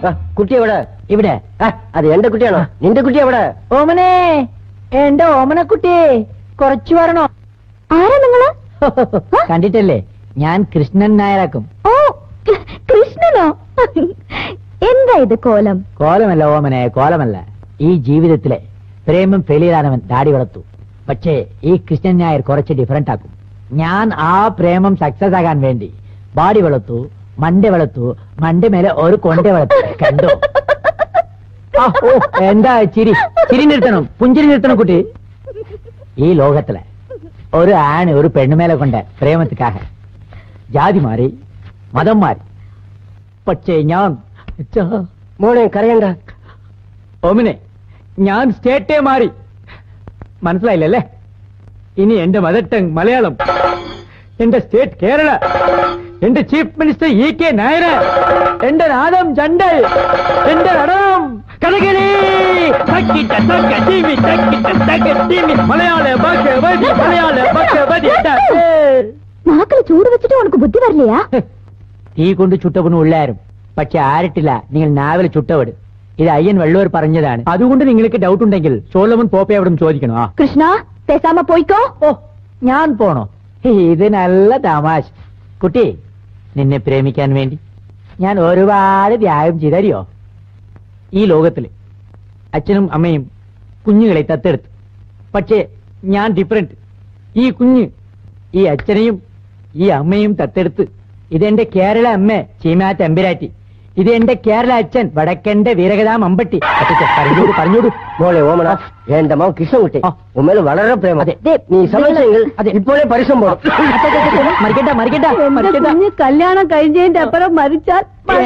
ആ, കുട്ടി എവിടെ ഇവിടെ ആ, അത് എന്റെ കുട്ടിയാണോ നിന്റെ കുട്ടി എവിടെ ഓമനെ എന്റെ ഓമനക്കുട്ടി കുറച്ചു വരണോ ആരാ നിങ്ങള് കണ്ടിട്ടല്ലേ ഞാൻ കൃഷ്ണൻ നായരാക്കും ഓ കൃ- കൃഷ്ണനോ എന്താ ഇത് കോലം കോലമല്ല ഓമനെ കോലമല്ല ഈ ജീവിതത്തിലെ പ്രേമം ഫെയിലിയറാനവൻ ദാടി വളർത്തു പക്ഷേ ഈ കൃഷ്ണൻ നായർ കുറച്ച് ഡിഫറന്റ് ആക്കും ഞാൻ ആ പ്രേമം സക്സസ് ആകാൻ വേണ്ടി ബാഡി വളർത്തു മണ്ട വളർത്തു മണ്ട മേലെ ഒരു കൊണ്ട വളർത്തു കണ്ടോ ആ, ഓ, എന്താ ചിരി ചിരി നിർത്തണം പുഞ്ചിരി നിർത്തണം കുട്ടി ഈ ലോകത്തിലെ ഒരു ആണ് ഒരു പെണ്ണുമേലെ കൊണ്ട് പ്രേമത്തിക്കാக ജാതി മാറി മതം മാറി പക്ഷേ ഞാൻ ച- മോനെ കരയണ്ട ഓമിനെ ഞാൻ സ്റ്റേറ്റേ മാറി മനസ്സിലായില്ലല്ലേ ഇനി എന്റെ മദർ ടങ് മലയാളം എന്റെ സ്റ്റേറ്റ് കേരള എന്റെ chief minister E K Nair എന്റെ നാദം ചണ്ടൽ എന്റെ നടനം കഥകളി തക്കിട്ട തക്ക ടീമി തക്കിട്ട തക്ക ടീമി മലയാള ഭഗവതി മലയാള ഭഗവതി നാക്കില് ചൂട് വെച്ചിട്ട് ഉനക്ക് ബുദ്ധി വരില്ലയാ തീ കൊണ്ട് ചുട്ടവനും ഉള്ളാരും പക്ഷെ ആരിട്ടില്ല നിങ്ങൾ നാവിൽ ചുട്ടവിട് ഇത് അയ്യൻ വെള്ളൂർ പറഞ്ഞതാണ് അതുകൊണ്ട് നിങ്ങൾക്ക് ഡൗട്ട് ഉണ്ടെങ്കിൽ സോളമൻ പോപ്പെ അവിടെ ചോദിക്കണം ആ കൃഷ്ണ പേസാമ പോയിക്കോ ഓ ഞാൻ പോണോ ഇത് നല്ല തമാശ കുട്ടി നിന്നെ പ്രേമിക്കാൻ വേണ്ടി ഞാൻ ഒരുപാട് ത്യാഗം ചെയ്തറിയോ ഈ ലോകത്തില് അച്ഛനും അമ്മയും കുഞ്ഞുങ്ങളെ തത്തെടുത്തു പക്ഷേ ഞാൻ ഡിഫറെന്റ് ഈ കുഞ്ഞ് ഈ അച്ഛനെയും ഈ അമ്മയും തത്തെടുത്ത് ഇതെന്റെ കേരള അമ്മ ചീമാ തമ്പുരാറ്റി ഇത് എന്റെ കേരള അച്ഛൻ വടക്കന്റെ വീരകഥാം അമ്പട്ടി അച്ഛാ, പറഞ്ഞോടു പറഞ്ഞോടു മോളെ ഓമന എന്റെ മകൻ കൃഷ്ണൻകുട്ടി ആ. ഉമ്മേൽ വളരെ പ്രേമം അതെ. നീ സമ്മതിച്ചെങ്കിൽ അതെ. ഇപ്പോഴേ പരിശ്രമം പോണം മറിക്കണ്ട മറിക്കണ്ട മറിക്കണ്ട കല്യാണം കഴിഞ്ഞതിന്റെ അപ്പുറം മരിച്ചാൽ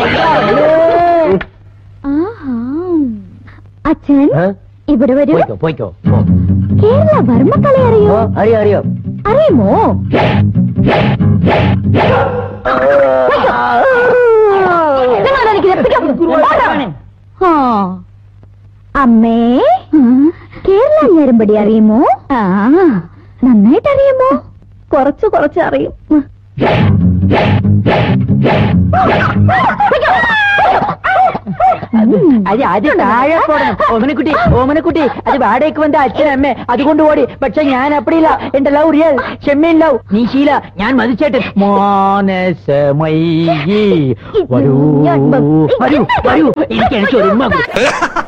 അച്ഛൻ ഏ? ഇവിടെ വരൂ പോയിക്കോ പോയിക്കോ പോ. കേരള വർമ്മക്കളി അറിയോ ഓ, അറിയാം അറിയാം അറിയുമോ നിങ്ങളാണ് എനിക്ക് രക്ഷിക്കാൻ- ആ. അമ്മേ കേരള ഞരമ്പടി അറിയുമോ ആ നന്നായിട്ട് അറിയുമോ കുറച്ച് കുറച്ച് അറിയും അത് അത് താഴെ പോടണം ഓമനക്കുട്ടി ഓമനക്കുട്ടി അത് വാടകയ്ക്ക് വന്ന അച്ഛനമ്മ അതുകൊണ്ട് ഓടി പക്ഷെ ഞാൻ അപ്പടിയില്ല എന്റെ ലവ് റിയൽ ഷെമ്മീൻ ലവ് നീ ശീല ഞാൻ മതിച്ചേട്ടൻ മോനസമയി വരൂ വരൂ വരൂ എനിക്ക് എനിക്ക് ഒരു ഉമ്മ കൊടു.